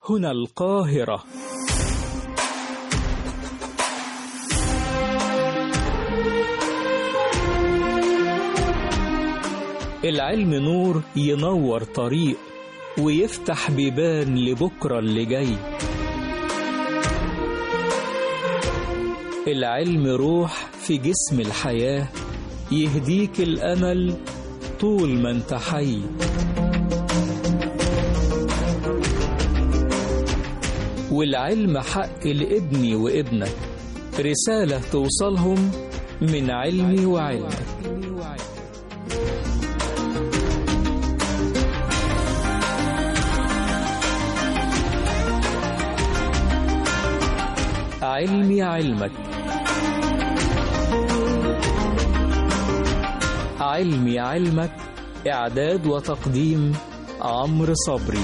هنا القاهرة العلم نور ينور طريق ويفتح بيبان لبكرة اللي جاي العلم روح في جسم الحياة يهديك الأمل طول ما انت حي والعلم حق لابني وابنك رسالة توصلهم من علمي وعلمك علمي علمك علمي علمك إعداد وتقديم عمرو صبري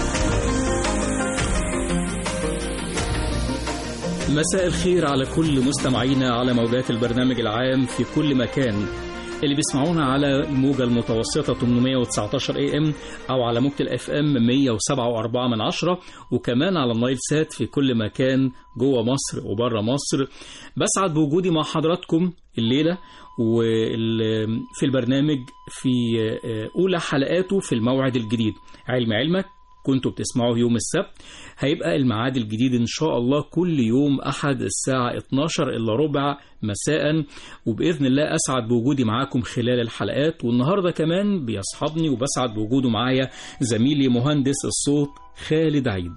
مساء الخير على كل مستمعينا على موجات البرنامج العام في كل مكان اللي بيسمعونا على الموجة المتوسطة 819 اي ام او على موجة الاف ام 107.4 من عشرة وكمان على النايل سات في كل مكان جوه مصر وبره مصر بسعد بوجودي مع حضراتكم الليلة وفي البرنامج في أولى حلقاته في الموعد الجديد علم علمك كنتوا بتسمعوه يوم السبت هيبقى الميعاد الجديد إن شاء الله كل يوم أحد الساعة 12 إلا ربع مساء وبإذن الله أسعد بوجودي معاكم خلال الحلقات والنهاردة كمان بيصحبني وبسعد بوجوده معايا زميلي مهندس الصوت خالد عيد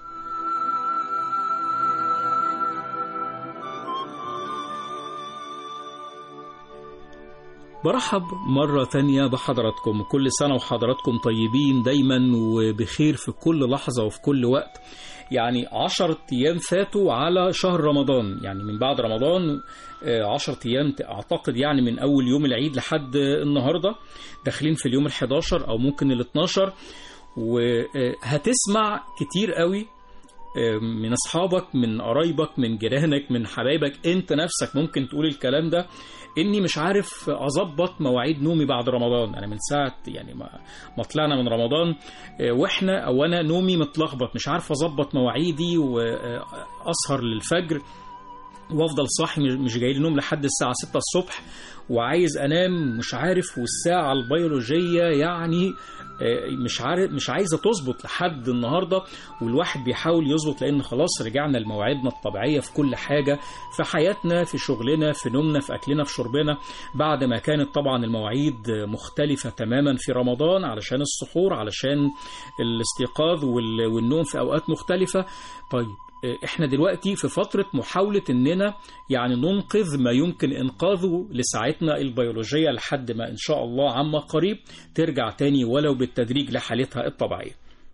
برحب مرة تانية بحضراتكم كل سنة وحضراتكم طيبين دايما وبخير في كل لحظة وفي كل وقت يعني عشرة أيام فاتوا على شهر رمضان يعني من بعد رمضان عشرة أيام أعتقد يعني من أول يوم العيد لحد النهاردة داخلين في اليوم الحداشر أو ممكن الاتناشر وهتسمع كتير قوي من أصحابك من قرايبك من جيرانك من حبايبك أنت نفسك ممكن تقول الكلام ده اني مش عارف اظبط مواعيد نومي بعد رمضان انا من ساعه يعني ما, ما طلعنا من رمضان واحنا او انا نومي متلخبط مش عارف اظبط مواعيدي واسهر للفجر وافضل صاحي مش جاي لي نوم لحد الساعه 6 الصبح وعايز انام مش عارف والساعه البيولوجيه يعني مش عارف مش عايزه تظبط لحد النهارده والواحد بيحاول يظبط لان خلاص رجعنا لمواعيدنا الطبيعيه في كل حاجه في حياتنا في شغلنا في نومنا في اكلنا في شربنا بعد ما كانت طبعا المواعيد مختلفه تماما في رمضان علشان السحور علشان الاستيقاظ والنوم في اوقات مختلفه طيب احنا دلوقتي في فترة محاولة اننا يعني ننقذ ما يمكن انقاذه لساعتنا البيولوجية لحد ما ان شاء الله عما قريب ترجع تاني ولو بالتدريج لحالتها الطبيعية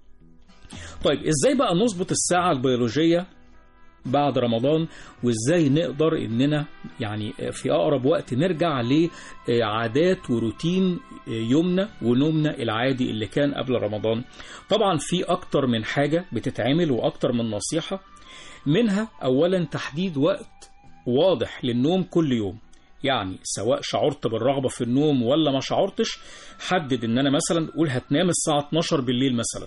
طيب ازاي بقى نظبط الساعة البيولوجية بعد رمضان وازاي نقدر اننا يعني في اقرب وقت نرجع لعادات وروتين يومنا ونومنا العادي اللي كان قبل رمضان طبعا في اكتر من حاجة بتتعمل واكتر من نصيحة منها اولا تحديد وقت واضح للنوم كل يوم يعني سواء شعرت بالرغبة في النوم ولا ما شعرتش حدد ان انا مثلا قول هتنام الساعة 12 بالليل مثلا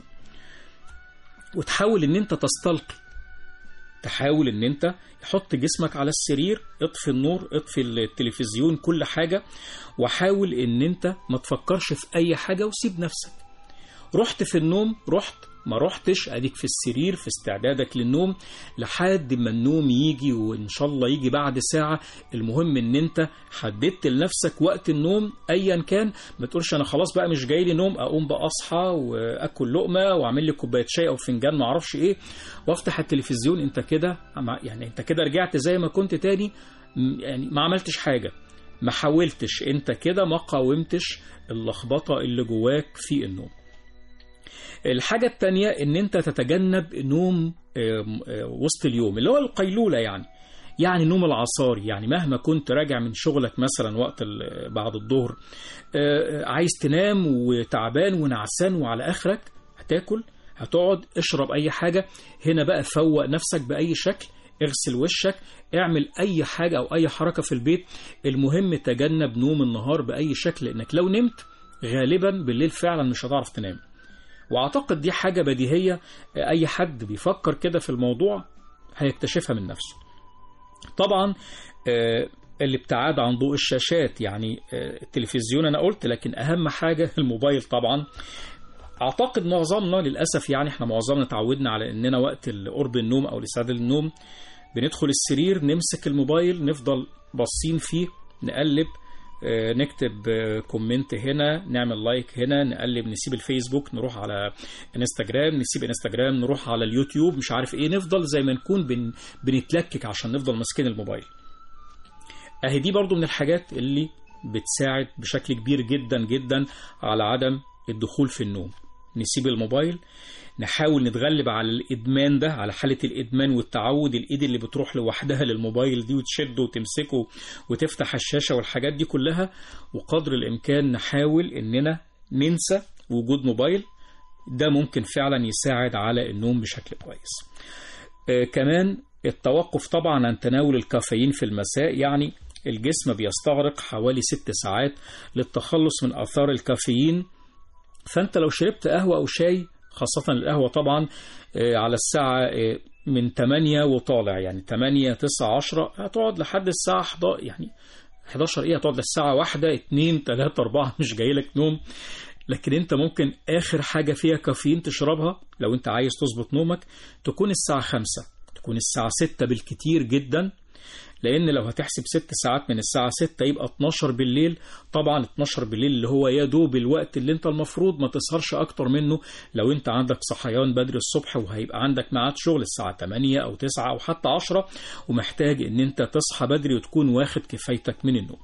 وتحاول ان انت تستلقي تحاول ان انت حط جسمك على السرير اطفي النور اطفي التلفزيون كل حاجة وحاول ان انت ما تفكرش في اي حاجة وسيب نفسك رحت في النوم رحت ما رحتش اديك في السرير في استعدادك للنوم لحد ما النوم يجي وان شاء الله يجي بعد ساعة المهم ان انت حددت لنفسك وقت النوم ايا كان ما تقولش انا خلاص بقى مش جاي لي نوم اقوم بقى اصحى واكل لقمة واعمل لي كوباية شاي او فنجان ما اعرفش ايه وافتح التلفزيون انت كده يعني انت كده رجعت زي ما كنت تاني يعني ما عملتش حاجة ما حاولتش انت كده ما قاومتش اللخبطة اللي جواك في النوم الحاجة التانية ان انت تتجنب نوم وسط اليوم اللي هو القيلولة يعني يعني نوم العصاري يعني مهما كنت راجع من شغلك مثلا وقت بعد الظهر عايز تنام وتعبان ونعسان وعلى اخرك هتاكل هتقعد اشرب اي حاجة هنا بقى فوق نفسك بأي شكل اغسل وشك اعمل اي حاجة او اي حركة في البيت المهم تجنب نوم النهار بأي شكل لانك لو نمت غالبا بالليل فعلا مش هتعرف تنام واعتقد دي حاجه بديهيه اي حد بيفكر كده في الموضوع هيكتشفها من نفسه طبعا آه، الابتعاد عن ضوء الشاشات يعني آه، التلفزيون انا قلت لكن اهم حاجه الموبايل طبعا اعتقد معظمنا للاسف يعني احنا معظمنا اتعودنا على اننا وقت قرب النوم او الاستعداد للنوم بندخل السرير نمسك الموبايل نفضل باصين فيه نقلب آه، نكتب آه، كومنت هنا نعمل لايك هنا نقلب نسيب الفيسبوك نروح على انستجرام نسيب انستجرام نروح على اليوتيوب مش عارف ايه نفضل زي ما نكون بن بنتلكك عشان نفضل ماسكين الموبايل اهي دي برضو من الحاجات اللي بتساعد بشكل كبير جدا جدا على عدم الدخول في النوم نسيب الموبايل نحاول نتغلب على الادمان ده على حاله الادمان والتعود الايد اللي بتروح لوحدها للموبايل دي وتشده وتمسكه وتفتح الشاشه والحاجات دي كلها وقدر الامكان نحاول اننا ننسى وجود موبايل ده ممكن فعلا يساعد على النوم بشكل كويس آه كمان التوقف طبعا عن تناول الكافيين في المساء يعني الجسم بيستغرق حوالي ست ساعات للتخلص من آثار الكافيين فأنت لو شربت قهوة أو شاي خاصة القهوة طبعا آه، على الساعة آه، من 8 وطالع يعني 8 9 10 هتقعد لحد الساعة 11 يعني 11 ايه هتقعد للساعة واحدة 2 3 4 مش جاي لك نوم لكن انت ممكن اخر حاجة فيها كافيين تشربها لو انت عايز تظبط نومك تكون الساعة 5 تكون الساعة 6 بالكتير جدا لان لو هتحسب 6 ساعات من الساعة 6 يبقى 12 بالليل طبعا 12 بالليل اللي هو يا دوب الوقت اللي انت المفروض ما تسهرش اكتر منه لو انت عندك صحيان بدري الصبح وهيبقى عندك ميعاد شغل الساعة 8 او 9 او حتى 10 ومحتاج ان انت تصحى بدري وتكون واخد كفايتك من النوم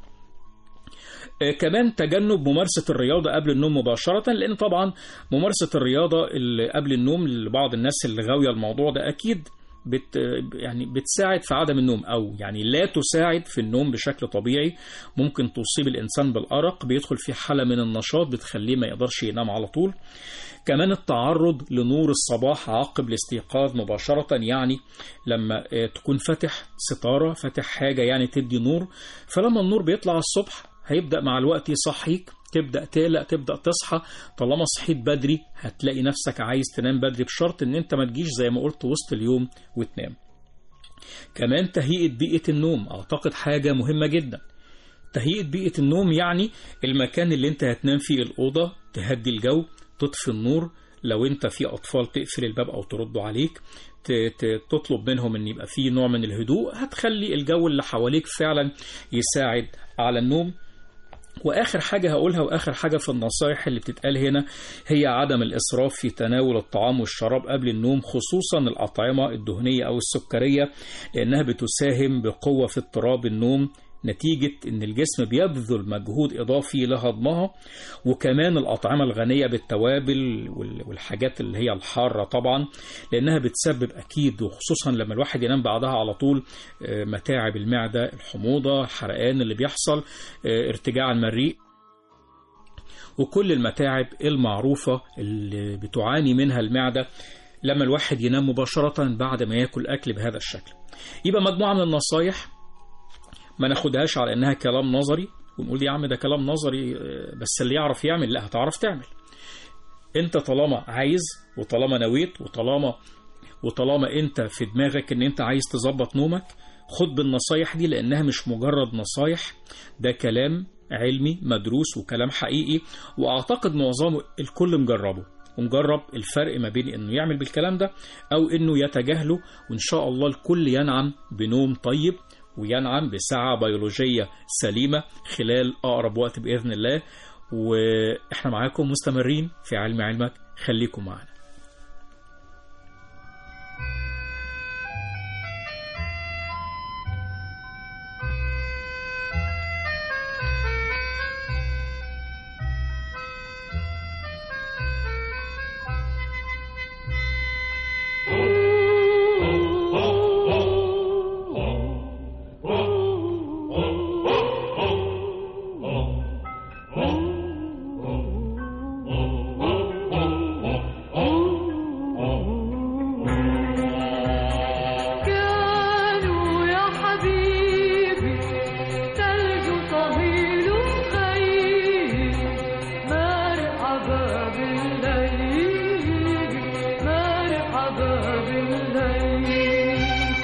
آه، كمان تجنب ممارسة الرياضة قبل النوم مباشرة لأن طبعا ممارسة الرياضة اللي قبل النوم لبعض الناس اللي غاوية الموضوع ده أكيد بت يعني بتساعد في عدم النوم أو يعني لا تساعد في النوم بشكل طبيعي ممكن تصيب الإنسان بالأرق بيدخل في حالة من النشاط بتخليه ما يقدرش ينام على طول كمان التعرض لنور الصباح عقب الاستيقاظ مباشرة يعني لما آه، تكون فاتح ستارة فاتح حاجة يعني تدي نور فلما النور بيطلع الصبح هيبدأ مع الوقت يصحيك تبدأ تقلق تبدأ تصحى طالما صحيت بدري هتلاقي نفسك عايز تنام بدري بشرط ان انت ما تجيش زي ما قلت وسط اليوم وتنام كمان تهيئة بيئة النوم اعتقد حاجة مهمة جدا تهيئة بيئة النوم يعني المكان اللي انت هتنام فيه الأوضة تهدي الجو تطفي النور لو انت في أطفال تقفل الباب أو تردوا عليك ت- ت- تطلب منهم ان يبقى فيه نوع من الهدوء هتخلي الجو اللي حواليك فعلا يساعد على النوم واخر حاجه هقولها واخر حاجه في النصائح اللي بتتقال هنا هي عدم الاسراف في تناول الطعام والشراب قبل النوم خصوصا الاطعمه الدهنيه او السكريه لانها بتساهم بقوه في اضطراب النوم نتيجة إن الجسم بيبذل مجهود إضافي لهضمها وكمان الأطعمة الغنية بالتوابل وال- والحاجات اللي هي الحارة طبعا لأنها بتسبب أكيد وخصوصا لما الواحد ينام بعدها على طول آه، متاعب المعدة الحموضة الحرقان اللي بيحصل آه، ارتجاع المريء وكل المتاعب المعروفة اللي بتعاني منها المعدة لما الواحد ينام مباشرة بعد ما ياكل أكل بهذا الشكل يبقى مجموعة من النصايح ما ناخدهاش على انها كلام نظري ونقول يا عم ده كلام نظري آه، بس اللي يعرف يعمل لا هتعرف تعمل انت طالما عايز وطالما نويت وطالما وطالما انت في دماغك ان انت عايز تظبط نومك خد بالنصايح دي لانها مش مجرد نصايح ده كلام علمي مدروس وكلام حقيقي واعتقد معظمه الكل مجربه ومجرب الفرق ما بين انه يعمل بالكلام ده او انه يتجاهله وان شاء الله الكل ينعم بنوم طيب وينعم بساعة بيولوجية سليمة خلال أقرب وقت بإذن الله وإحنا معاكم مستمرين في علم علمك خليكم معنا Oh الليل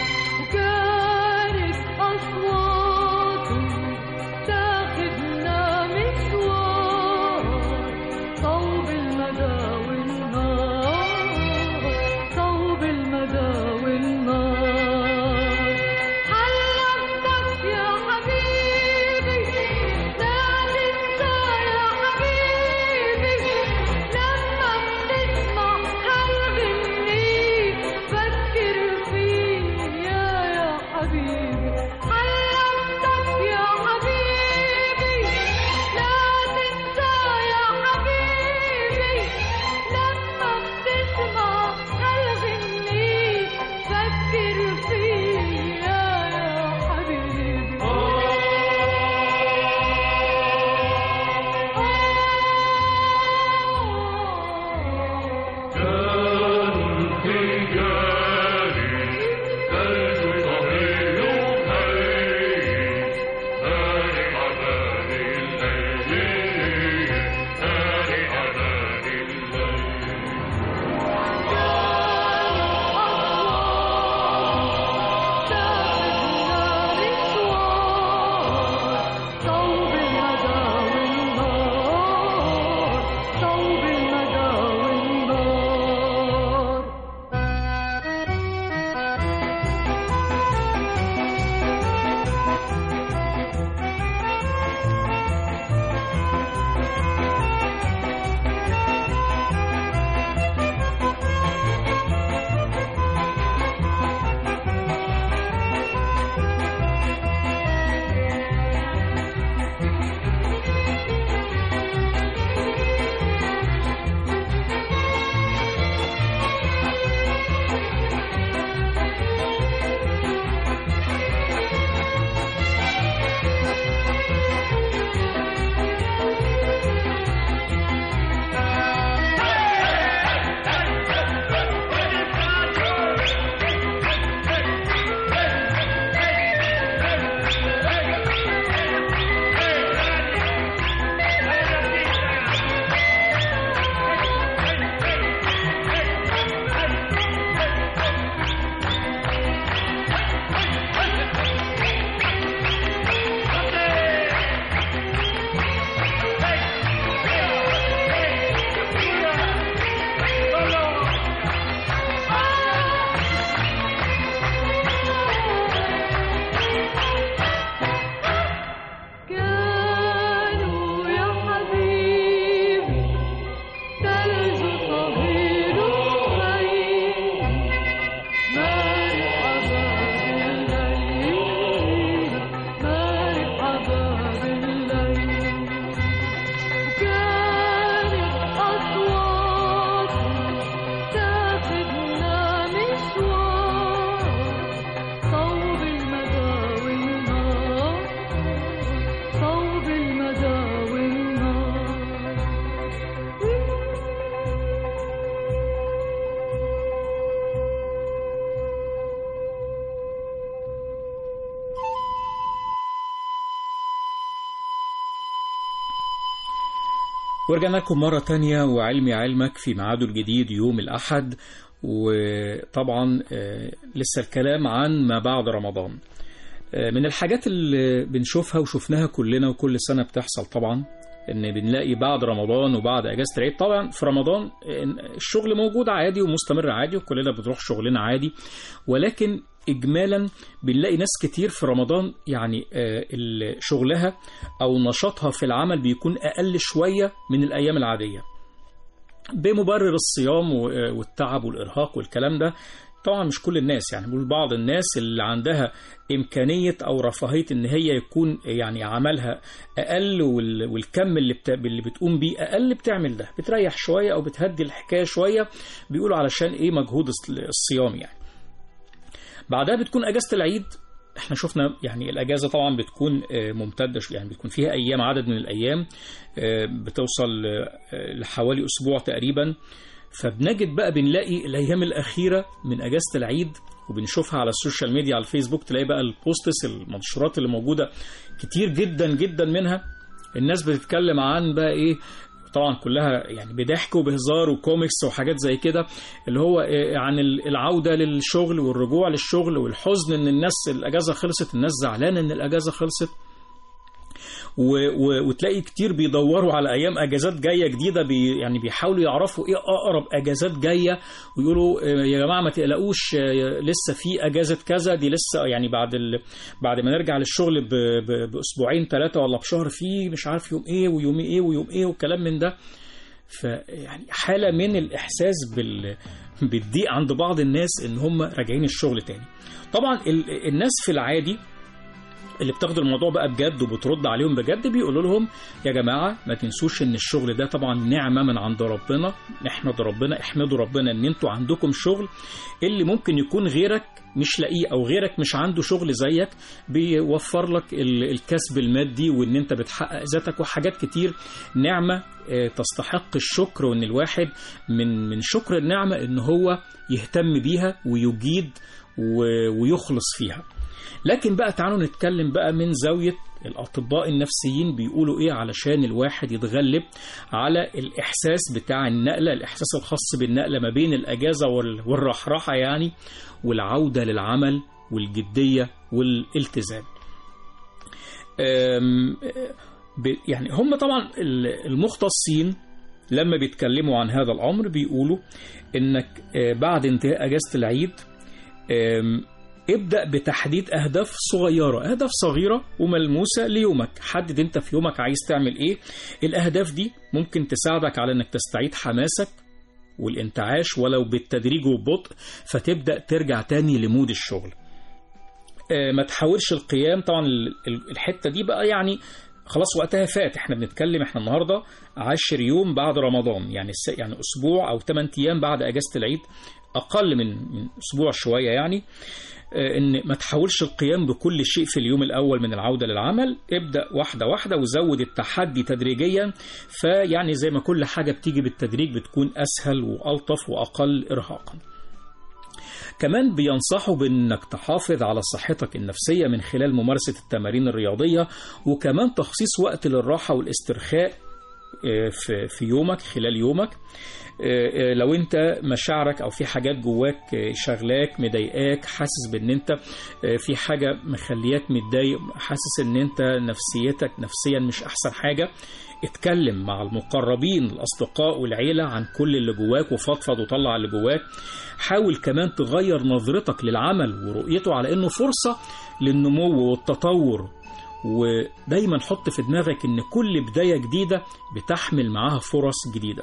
وكانت أصواته تاخدنا مشوار صوب المدى والنار صوب المدى والنار حلمتك يا حبيبي لا تنسى يا حبيبي لما بتسمع هالغني فكر فيا يا حبيبي حلمتك يا حبيبي لا تنسى يا حبيبي لما بتسمع هالغني فكر فيا يا حبيبي صوب المدى والنار صوب المدى والنار كانوا يا حبيبي تلج طهير خير مرحبا بالليل مرحبا بالليل وكانت أصوات تاخدنا مشوار صوب المدى والنار صوب المدى والنار ورجعنا لكم مرة تانية وعلمي علمك في ميعاده الجديد يوم الأحد وطبعا آه، لسه الكلام عن ما بعد رمضان آه، من الحاجات اللي بنشوفها وشفناها كلنا وكل سنة بتحصل طبعا ان بنلاقي بعد رمضان وبعد اجازه العيد طبعا في رمضان آه، الشغل موجود عادي ومستمر عادي وكلنا بنروح شغلنا عادي ولكن اجمالا بنلاقي ناس كتير في رمضان يعني آه، ال- شغلها او نشاطها في العمل بيكون اقل شويه من الايام العاديه بمبرر الصيام و- والتعب والارهاق والكلام ده طبعا مش كل الناس يعني بقول بعض الناس اللي عندها إمكانية أو رفاهية إن هي يكون يعني عملها أقل وال- والكم اللي بت... اللي بتقوم بيه أقل بتعمل ده بتريح شوية أو بتهدي الحكاية شوية بيقولوا علشان إيه مجهود الص- الصيام يعني بعدها بتكون أجازة العيد احنا شفنا يعني الاجازه طبعا بتكون آه، ممتده شوية، يعني بتكون فيها ايام عدد من الايام آه، بتوصل آه، لحوالي اسبوع تقريبا فبنجد بقى بنلاقي الايام الاخيره من اجازه العيد وبنشوفها على السوشيال ميديا على الفيسبوك تلاقي بقى البوستس المنشورات اللي موجوده كتير جدا جدا منها الناس بتتكلم عن بقى ايه طبعا كلها يعني بضحك وبهزار وكوميكس وحاجات زي كده اللي هو آه، عن ال- العودة للشغل والرجوع للشغل والحزن ان الناس الاجازة خلصت الناس زعلانة ان الاجازة خلصت و و وتلاقي كتير بيدوروا على ايام اجازات جايه جديده بي يعني بيحاولوا يعرفوا ايه اقرب اجازات جايه ويقولوا آه، يا جماعه ما تقلقوش آه، لسه في اجازه كذا دي لسه يعني بعد ال... بعد ما نرجع للشغل ب... ب... باسبوعين ثلاثه ولا بشهر في مش عارف يوم ايه ويوم ايه ويوم ايه وكلام من ده فيعني حاله من الاحساس بال بالضيق عند بعض الناس ان هم راجعين الشغل تاني طبعا ال... الناس في العادي اللي بتاخدوا الموضوع بقى بجد وبترد عليهم بجد بيقولوا لهم يا جماعه ما تنسوش ان الشغل ده طبعا نعمه من عند ربنا نحمد ربنا احمدوا ربنا ان انتوا عندكم شغل اللي ممكن يكون غيرك مش لاقيه او غيرك مش عنده شغل زيك بيوفر لك ال- الكسب المادي وان انت بتحقق ذاتك وحاجات كتير نعمه آه، تستحق الشكر وان الواحد من من شكر النعمه ان هو يهتم بيها ويجيد و- ويخلص فيها لكن بقى تعالوا نتكلم بقى من زاوية الأطباء النفسيين بيقولوا إيه علشان الواحد يتغلب على الإحساس بتاع النقلة الإحساس الخاص بالنقلة ما بين الأجازة وال- والرحرحة يعني والعودة للعمل والجدية والالتزام أم، ب- يعني هم طبعا ال- المختصين لما بيتكلموا عن هذا الأمر بيقولوا إنك آه، بعد انتهاء أجازة العيد أم، ابدأ بتحديد أهداف صغيرة أهداف صغيرة وملموسة ليومك حدد أنت في يومك عايز تعمل إيه الأهداف دي ممكن تساعدك على أنك تستعيد حماسك والانتعاش ولو بالتدريج وببطء فتبدأ ترجع تاني لمود الشغل آه، ما تحاولش القيام طبعا ال- ال- الحتة دي بقى يعني خلاص وقتها فات احنا بنتكلم احنا النهارده 10 يوم بعد رمضان يعني الس- يعني اسبوع او 8 ايام بعد اجازه العيد اقل من من اسبوع شويه يعني آه، ان ما تحاولش القيام بكل شيء في اليوم الاول من العوده للعمل ابدا واحده واحده وزود التحدي تدريجيا فيعني زي ما كل حاجه بتيجي بالتدريج بتكون اسهل والطف واقل ارهاقا كمان بينصحوا بانك تحافظ على صحتك النفسيه من خلال ممارسه التمارين الرياضيه وكمان تخصيص وقت للراحه والاسترخاء آه، في في يومك خلال يومك آه، آه، لو انت مشاعرك او في حاجات جواك آه، شغلاك مضايقاك حاسس بان انت آه، في حاجه مخلياك متضايق حاسس ان انت نفسيتك نفسيا مش احسن حاجه اتكلم مع المقربين الاصدقاء والعيله عن كل اللي جواك وفضفض وطلع اللي جواك حاول كمان تغير نظرتك للعمل ورؤيته على انه فرصه للنمو والتطور ودايما حط في دماغك ان كل بدايه جديده بتحمل معاها فرص جديده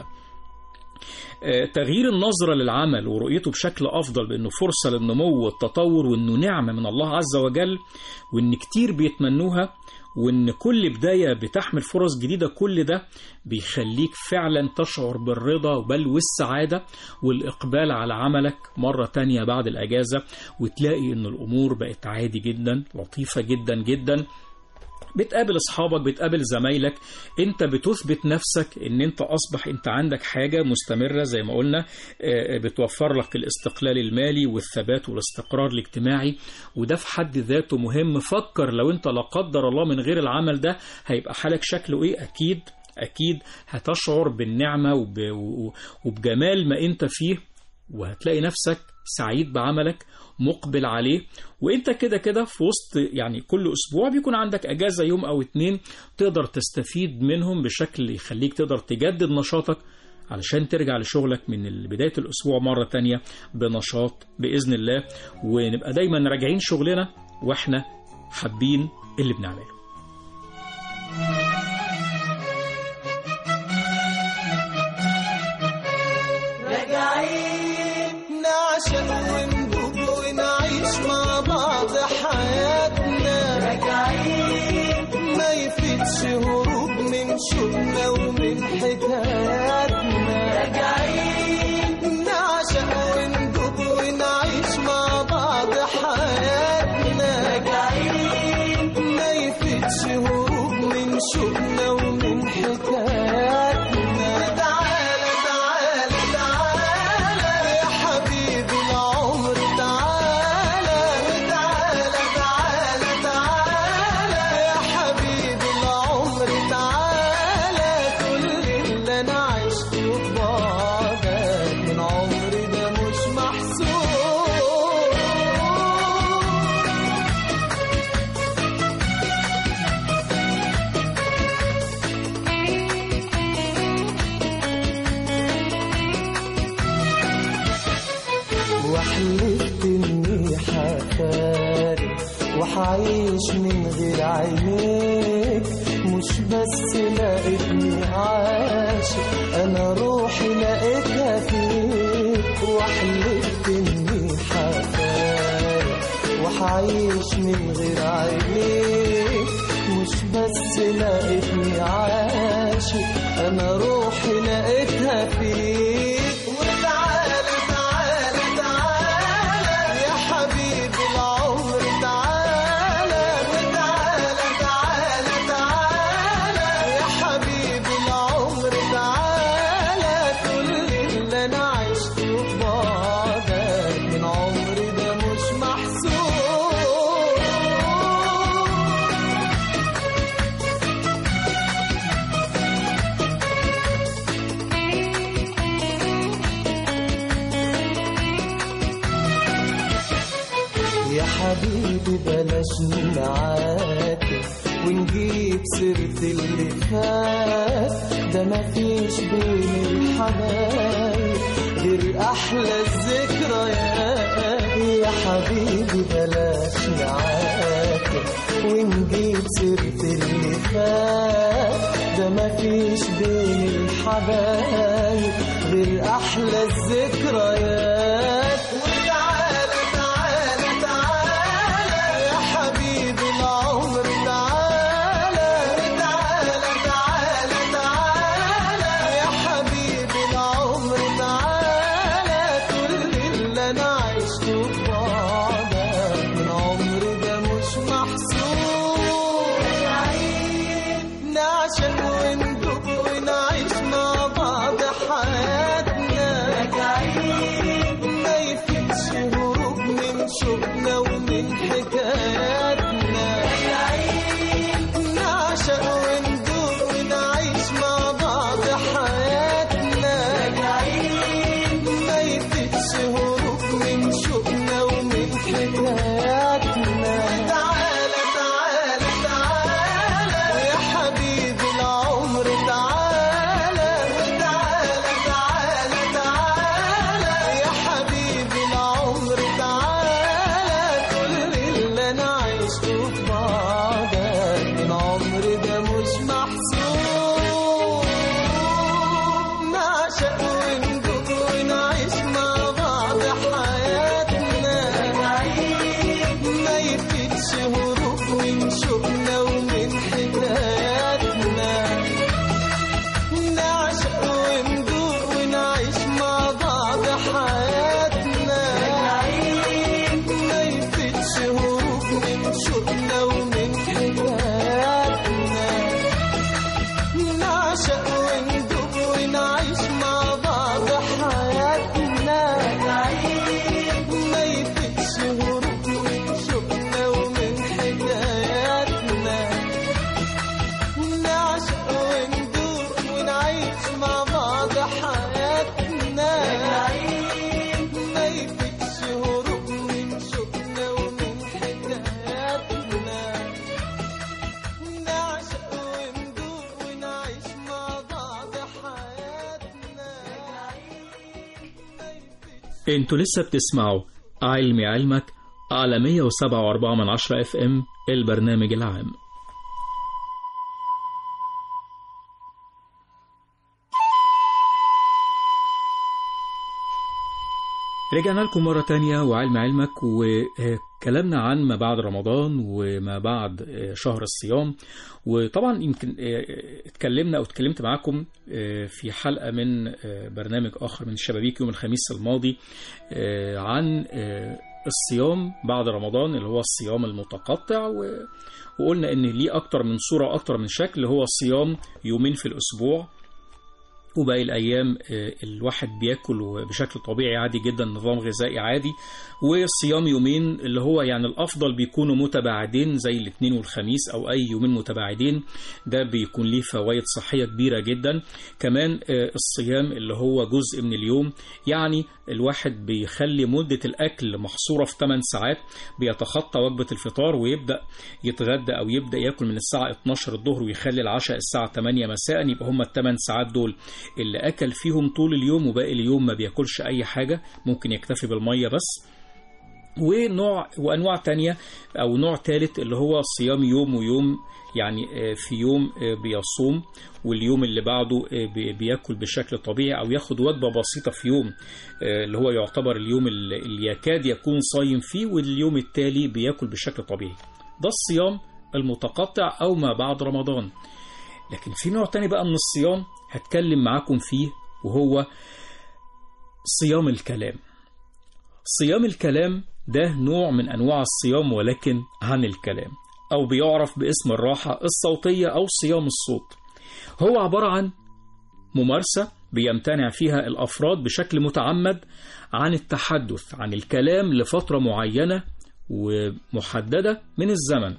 آه، تغيير النظرة للعمل ورؤيته بشكل أفضل بأنه فرصة للنمو والتطور وأنه نعمة من الله عز وجل وأن كتير بيتمنوها وأن كل بداية بتحمل فرص جديدة كل ده بيخليك فعلا تشعر بالرضا بل والسعادة والإقبال على عملك مرة تانية بعد الأجازة وتلاقي أن الأمور بقت عادي جدا لطيفة جدا جدا بتقابل اصحابك بتقابل زمايلك انت بتثبت نفسك ان انت اصبح انت عندك حاجه مستمره زي ما قلنا آه، بتوفر لك الاستقلال المالي والثبات والاستقرار الاجتماعي وده في حد ذاته مهم فكر لو انت لا قدر الله من غير العمل ده هيبقى حالك شكله ايه اكيد اكيد هتشعر بالنعمه وب... و- وبجمال ما انت فيه وهتلاقي نفسك سعيد بعملك مقبل عليه وانت كده كده في وسط يعني كل اسبوع بيكون عندك اجازه يوم او اتنين تقدر تستفيد منهم بشكل يخليك تقدر تجدد نشاطك علشان ترجع لشغلك من بداية الأسبوع مرة تانية بنشاط بإذن الله ونبقى دايما راجعين شغلنا وإحنا حابين اللي بنعمله نعشق ونهب ونعيش مع بعض حياتنا راجعين ما يفيدش هروب من شوقنا ومن حكاياتنا راجعين نعشق ونهب ونعيش مع بعض حياتنا راجعين ما يفيدش هروب من شوقنا ومن حكاياتنا تعالى تعالى تعالى يا حبيبي العمر تعالى تعالى تعالى تعالى يا حبيبي العمر تعالى كل اللي وحلفت اني حفارق وحعيش من غير عينيك مش بس لقيتني عاشق انا روحي لقيتها فيك وحلفت اني حفارق وحعيش من غير عينيك مش بس لقيتني عاشق انا روحي لقيتها فيك وتعالى تعالى تعالى يا حبيبي العمر تعالى وتعالى تعالى تعالى يا حبيبي العمر تعالى كل اللي انا عشته في بعدك من عمري ده مش محسوب يا حبيبي بلاش نعاتب ونجيب سيرة اللي فات ده مفيش بين الحبايب غير أحلى الذكريات يا حبيبي بلاش نعاتب ونجيب سيرة اللي فات ده مفيش بين الحبايب غير أحلى الذكريات وتعالى تعالى تعالى يا حبيبي العمر تعالى وتعالى تعالى تعالى يا حبيبي العمر تعالى كل اللي انا عشته في بعدك من عمري ده مش محسوب نعشق وندوب ونعيش مع بعض حياتنا ما يفيدش هروب من شوقنا ومن حكاياتنا نعشق وندوب ونعيش مع بعض حياتنا ما يفيدش هروب من شوقنا ومن حكاياتنا تعالى تعالى تعالى يا حبيبي العمر تعالى تعالى تعالى تعالى يا حبيبي العمر تعالى كل اللي انا عشته في بعدك من عمري ده مش محسوب نعشق وندوب ونعيش مع بعض حياتنا ما يفيدش هروب من شوقنا ومن حكاياتنا نعشق وندوب ونعيش مع بعض حياتنا ما يفيدش هروب من شوقنا ومن حكاياتنا نعشق وندوب ونعيش مع بعض حياتنا ما يفيدش هروب من شوقنا ومن حكاياتنا نعشق وندوب ونعيش مع بعض حياتنا ما يفيدش هروب من شوقنا ومن حكاياتنا نعشق وندوب ونعيش مع بعض حياتنا انتوا لسه بتسمعوا علمي علمك على 107.4 من 10 اف ام البرنامج العام رجعنا لكم مرة تانية وعلم علمك وكلامنا عن ما بعد رمضان وما بعد شهر الصيام وطبعا يمكن اتكلمنا او اتكلمت معاكم في حلقة من برنامج آخر من الشبابيك يوم الخميس الماضي عن الصيام بعد رمضان اللي هو الصيام المتقطع و... وقلنا ان ليه اكتر من صورة اكتر من شكل هو الصيام يومين في الاسبوع وباقي الأيام الواحد بياكل بشكل طبيعي عادي جدا نظام غذائي عادي والصيام يومين اللي هو يعني الأفضل بيكونوا متباعدين زي الاثنين والخميس أو أي يومين متباعدين ده بيكون ليه فوائد صحية كبيرة جدا كمان الصيام اللي هو جزء من اليوم يعني الواحد بيخلي مدة الأكل محصورة في 8 ساعات بيتخطى وجبة الفطار ويبدأ يتغدى أو يبدأ ياكل من الساعة 12 الظهر ويخلي العشاء الساعة 8 مساء يبقى هم الثمان ساعات دول اللي أكل فيهم طول اليوم وباقي اليوم ما بياكلش أي حاجة ممكن يكتفي بالمية بس ونوع وانواع تانية او نوع ثالث اللي هو صيام يوم ويوم يعني آه، في يوم آه، بيصوم واليوم اللي بعده آه، بي- بياكل بشكل طبيعي او ياخد وجبه بسيطه في يوم آه، اللي هو يعتبر اليوم اللي اللي يكاد يكون صايم فيه واليوم التالي بياكل بشكل طبيعي ده الصيام المتقطع او ما بعد رمضان لكن في نوع تاني بقى من الصيام هتكلم معاكم فيه وهو صيام الكلام صيام الكلام ده نوع من أنواع الصيام ولكن عن الكلام أو بيعرف باسم الراحة الصوتية أو صيام الصوت هو عبارة عن ممارسة بيمتنع فيها الأفراد بشكل متعمد عن التحدث عن الكلام لفترة معينة ومحددة من الزمن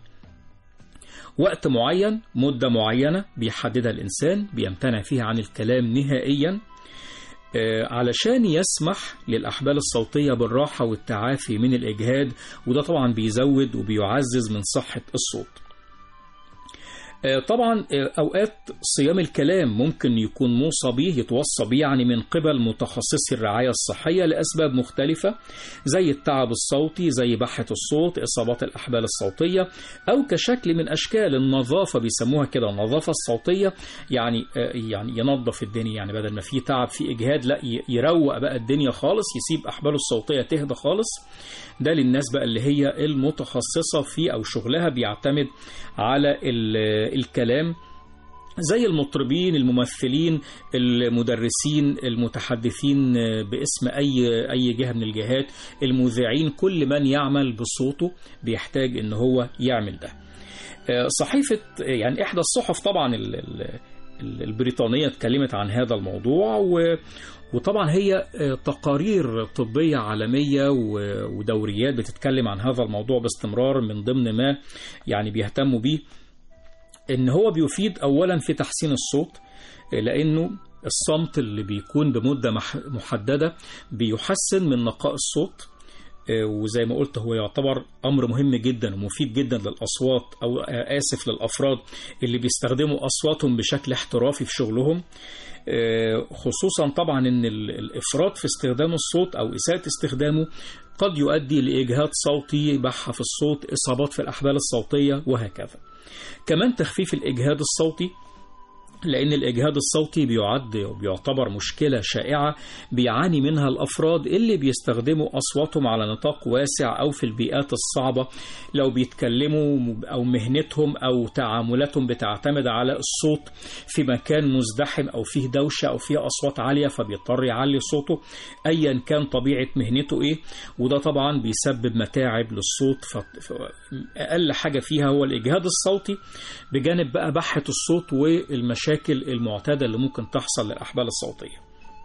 وقت معين مدة معينة بيحددها الإنسان بيمتنع فيها عن الكلام نهائيا آه، علشان يسمح للأحبال الصوتية بالراحة والتعافي من الإجهاد وده طبعا بيزود وبيعزز من صحة الصوت آه، طبعا آه، أوقات صيام الكلام ممكن يكون موصى به يتوصى به يعني من قبل متخصصي الرعاية الصحية لأسباب مختلفة زي التعب الصوتي زي بحة الصوت إصابات الأحبال الصوتية أو كشكل من أشكال النظافة بيسموها كده النظافة الصوتية يعني آه، يعني ينظف الدنيا يعني بدل ما في تعب في إجهاد لا ي- يروق بقى الدنيا خالص يسيب أحباله الصوتية تهدى خالص ده للناس بقى اللي هي المتخصصة في أو شغلها بيعتمد على ال- الكلام زي المطربين الممثلين المدرسين المتحدثين باسم أي أي جهة من الجهات المذيعين كل من يعمل بصوته بيحتاج إن هو يعمل ده آه، صحيفة يعني إحدى الصحف طبعا ال- ال- ال- البريطانية اتكلمت عن هذا الموضوع و وطبعا هي آه، تقارير طبية عالمية و- ودوريات بتتكلم عن هذا الموضوع باستمرار من ضمن ما يعني بيهتموا بيه ان هو بيفيد اولا في تحسين الصوت آه، لانه الصمت اللي بيكون بمدة مح- محددة بيحسن من نقاء الصوت آه، وزي ما قلت هو يعتبر أمر مهم جدا ومفيد جدا للأصوات أو آه، آسف للأفراد اللي بيستخدموا أصواتهم بشكل احترافي في شغلهم آه، خصوصا طبعا ان ال- الافراط في استخدام الصوت او اساءه استخدامه قد يؤدي لاجهاد صوتي بحه في الصوت اصابات في الاحبال الصوتيه وهكذا كمان تخفيف الاجهاد الصوتي لأن الإجهاد الصوتي بيعد وبيعتبر مشكلة شائعة بيعاني منها الأفراد اللي بيستخدموا أصواتهم على نطاق واسع أو في البيئات الصعبة لو بيتكلموا أو مهنتهم أو تعاملاتهم بتعتمد على الصوت في مكان مزدحم أو فيه دوشة أو فيه أصوات عالية فبيضطر يعلي صوته أيا كان طبيعة مهنته إيه وده طبعا بيسبب متاعب للصوت ف- أقل حاجة فيها هو الإجهاد الصوتي بجانب بقى بحة الصوت والمشاكل المعتادة اللي ممكن تحصل للأحبال الصوتية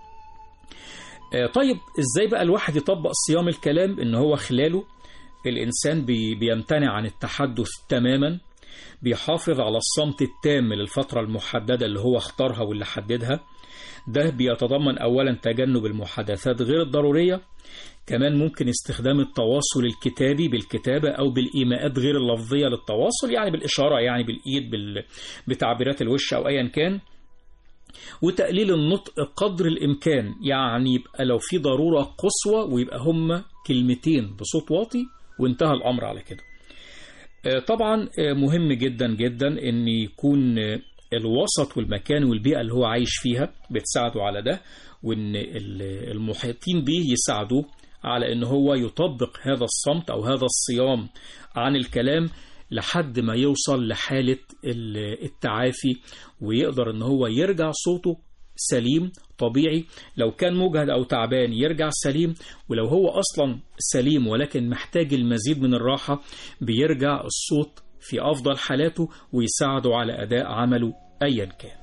آه، طيب ازاي بقى الواحد يطبق صيام الكلام ان هو خلاله الانسان بي بيمتنع عن التحدث تماما بيحافظ على الصمت التام للفترة المحددة اللي هو اختارها واللي حددها ده بيتضمن اولا تجنب المحادثات غير الضرورية كمان ممكن استخدام التواصل الكتابي بالكتابة أو بالإيماءات غير اللفظية للتواصل يعني بالإشارة يعني بالإيد بال... بتعبيرات الوش أو أيا كان وتقليل النطق قدر الإمكان يعني يبقى لو في ضرورة قصوى ويبقى هم كلمتين بصوت واطي وانتهى الأمر على كده آه، طبعا آه، مهم جدا جدا ان يكون آه، الوسط والمكان والبيئة اللي هو عايش فيها بتساعده على ده وان ال- المحيطين به يساعدوه على ان هو يطبق هذا الصمت او هذا الصيام عن الكلام لحد ما يوصل لحالة ال- التعافي ويقدر ان هو يرجع صوته سليم طبيعي لو كان مجهد او تعبان يرجع سليم ولو هو اصلا سليم ولكن محتاج المزيد من الراحة بيرجع الصوت في افضل حالاته ويساعده على اداء عمله ايا كان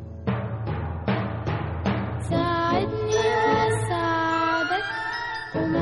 ساعدني أساعدك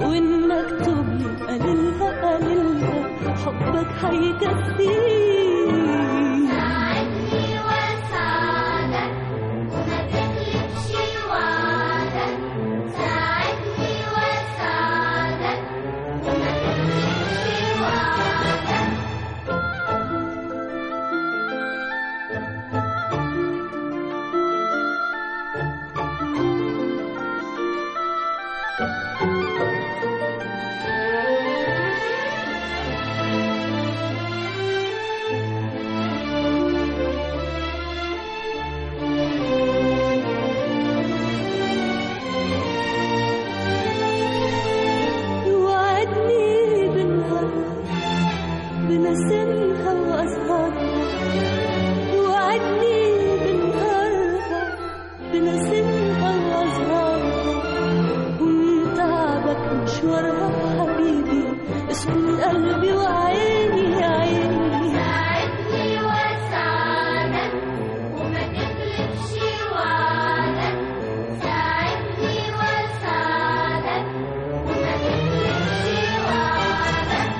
وإن مكتوب لي قليلها قليلها حبك هيكفيني ساعدني واساعدك وما تغلبش وعدك ساعدني واساعدك وما تغلبش وعدك وعدني بنهار بنسمها وأزهارها وعدني بنهارها بنسمها وأزهارها وإن تعبك مشوارها حبيبي اسكن قلبي وعيني يا عيني ساعدني واساعدك وما تغلبش وعدك ساعدني واساعدك وما تغلبش وعدك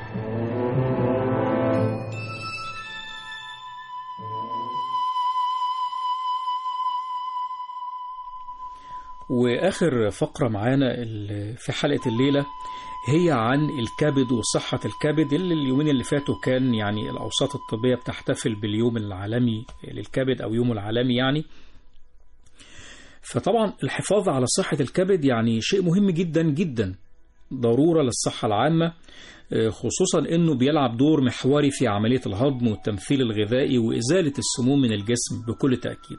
واخر فقره معانا ال- في حلقه الليله هي عن الكبد وصحه الكبد اللي اليومين اللي فاتوا كان يعني الاوساط الطبيه بتحتفل باليوم العالمي للكبد او يوم العالمي يعني فطبعا الحفاظ على صحه الكبد يعني شيء مهم جدا جدا ضروره للصحه العامه آه، خصوصا انه بيلعب دور محوري في عمليه الهضم والتمثيل الغذائي وازاله السموم من الجسم بكل تاكيد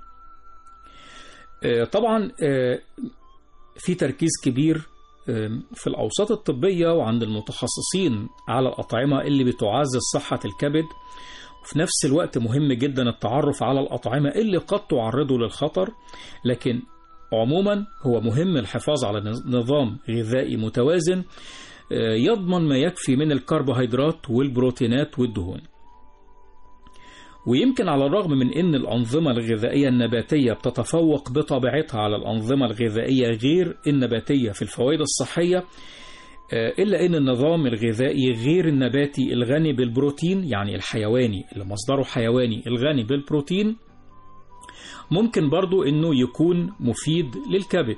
آه، طبعا آه، في تركيز كبير آه، في الأوساط الطبية وعند المتخصصين على الأطعمة اللي بتعزز صحة الكبد وفي نفس الوقت مهم جدا التعرف على الأطعمة اللي قد تعرضه للخطر لكن عموما هو مهم الحفاظ على نظ- نظام غذائي متوازن آه، يضمن ما يكفي من الكربوهيدرات والبروتينات والدهون ويمكن على الرغم من أن الأنظمة الغذائية النباتية بتتفوق بطبيعتها على الأنظمة الغذائية غير النباتية في الفوائد الصحية آه، إلا أن النظام الغذائي غير النباتي الغني بالبروتين يعني الحيواني اللي مصدره حيواني الغني بالبروتين ممكن برضو أنه يكون مفيد للكبد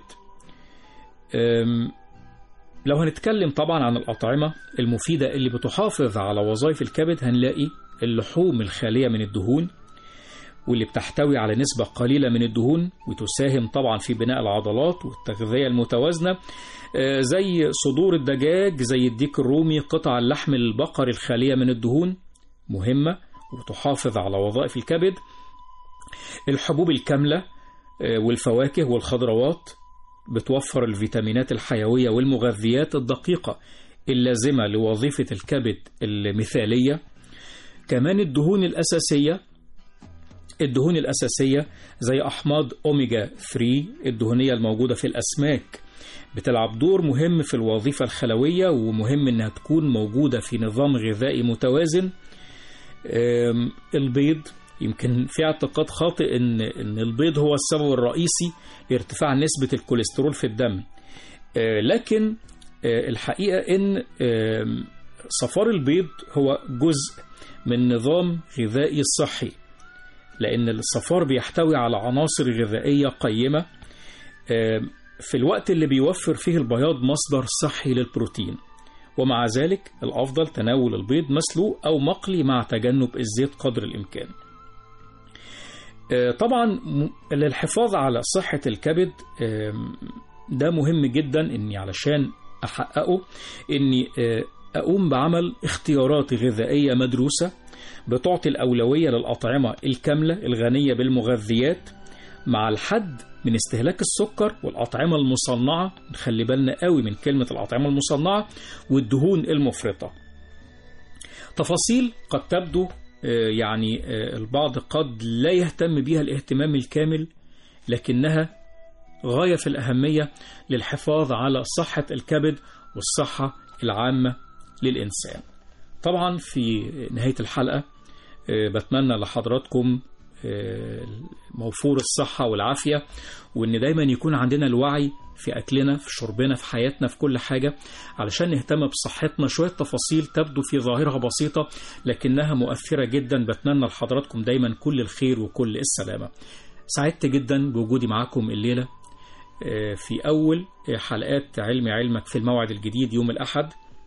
أم، لو هنتكلم طبعا عن الأطعمة المفيدة اللي بتحافظ على وظائف الكبد هنلاقي اللحوم الخالية من الدهون واللي بتحتوي على نسبة قليلة من الدهون وتساهم طبعا في بناء العضلات والتغذية المتوازنة آه، زي صدور الدجاج زي الديك الرومي قطع اللحم البقري الخالية من الدهون مهمة وتحافظ على وظائف الكبد الحبوب الكاملة آه، والفواكه والخضروات بتوفر الفيتامينات الحيوية والمغذيات الدقيقة اللازمة لوظيفة الكبد المثالية كمان الدهون الأساسية الدهون الأساسية زي أحماض أوميجا 3 الدهنية الموجودة في الأسماك بتلعب دور مهم في الوظيفة الخلوية ومهم إنها تكون موجودة في نظام غذائي متوازن أم، البيض يمكن في اعتقاد خاطئ إن إن البيض هو السبب الرئيسي لارتفاع نسبة الكوليسترول في الدم أه، لكن أه، الحقيقة إن أم، صفار البيض هو جزء من نظام غذائي صحي لأن الصفار بيحتوي على عناصر غذائية قيمة آم، في الوقت اللي بيوفر فيه البياض مصدر صحي للبروتين ومع ذلك الأفضل تناول البيض مسلوق أو مقلي مع تجنب الزيت قدر الإمكان آه، طبعا م- للحفاظ على صحة الكبد آم، ده مهم جدا اني علشان احققه اني آه، اقوم بعمل اختيارات غذائية مدروسة بتعطي الأولوية للأطعمة الكاملة الغنية بالمغذيات مع الحد من استهلاك السكر والأطعمة المصنعة نخلي بالنا قوي من كلمة الأطعمة المصنعة والدهون المفرطة تفاصيل قد تبدو آه، يعني آه، البعض قد لا يهتم بها الاهتمام الكامل لكنها غاية في الأهمية للحفاظ على صحة الكبد والصحة العامة للإنسان طبعا في نهاية الحلقة آه، بتمنى لحضراتكم آه، موفور الصحة والعافية وإن دايما يكون عندنا الوعي في أكلنا في شربنا في حياتنا في كل حاجة علشان نهتم بصحتنا شوية تفاصيل تبدو في ظاهرها بسيطة لكنها مؤثرة جدا بتمنى لحضراتكم دايما كل الخير وكل السلامة سعدت جدا بوجودي معاكم الليلة آه، في أول حلقات علمي علمك في الموعد الجديد يوم الأحد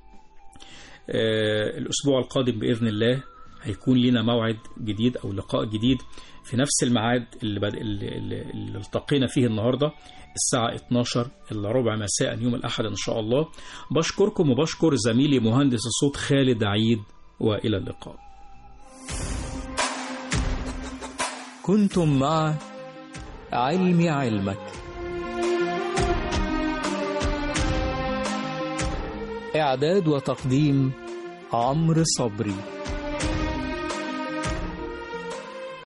آه، الأسبوع القادم بإذن الله هيكون لنا موعد جديد أو لقاء جديد في نفس الميعاد اللي, بد... اللي, اللي اللي التقينا فيه النهاردة الساعة 12 إلا ربع مساء يوم الأحد إن شاء الله بشكركم وبشكر زميلي مهندس الصوت خالد عيد وإلى اللقاء كنتم مع علمي علمك إعداد وتقديم عمرو صبري